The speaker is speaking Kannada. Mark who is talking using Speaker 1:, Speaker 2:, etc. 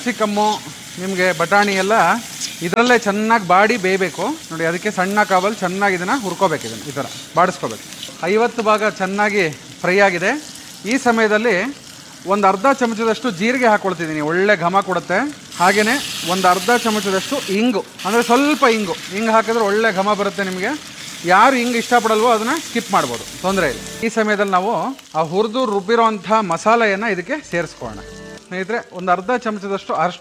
Speaker 1: ಕ್ಯಾಪ್ಸಿಕಮ್ಮು ನಿಮಗೆ ಬಟಾಣಿ ಎಲ್ಲ ಇದರಲ್ಲೇ ಚೆನ್ನಾಗಿ ಬಾಡಿ ಬೇಯಬೇಕು ನೋಡಿ ಅದಕ್ಕೆ ಸಣ್ಣ ಕಾವಲ್ಲಿ ಚೆನ್ನಾಗಿ ಇದನ್ನು ಹುರ್ಕೋಬೇಕು ಇದನ್ನು ಈ ಥರ ಬಾಡಿಸ್ಕೋಬೇಕು ಐವತ್ತು ಭಾಗ ಚೆನ್ನಾಗಿ ಫ್ರೈ ಆಗಿದೆ ಈ ಸಮಯದಲ್ಲಿ ಒಂದು ಅರ್ಧ ಚಮಚದಷ್ಟು ಜೀರಿಗೆ ಹಾಕ್ಕೊಳ್ತಿದ್ದೀನಿ ಒಳ್ಳೆ ಘಮ ಕೊಡುತ್ತೆ ಹಾಗೆಯೇ ಒಂದು ಅರ್ಧ ಚಮಚದಷ್ಟು ಇಂಗು ಅಂದರೆ ಸ್ವಲ್ಪ ಇಂಗು ಹಿಂಗೆ ಹಾಕಿದ್ರೆ ಒಳ್ಳೆ ಘಮ ಬರುತ್ತೆ ನಿಮಗೆ ಯಾರು ಹಿಂಗೆ ಇಷ್ಟಪಡಲ್ವೋ ಅದನ್ನು ಸ್ಕಿಪ್ ಮಾಡ್ಬೋದು ತೊಂದರೆ ಇಲ್ಲ ಈ ಸಮಯದಲ್ಲಿ ನಾವು ಆ ಹುರಿದು ರುಬ್ಬಿರೋಂಥ ಮಸಾಲೆಯನ್ನು ಇದಕ್ಕೆ ಸೇರಿಸ್ಕೊಳ್ಳೋಣ ಸ್ನೇಹಿತರೆ ಒಂದು ಅರ್ಧ ಚಮಚದಷ್ಟು ಅರಿಶಿನ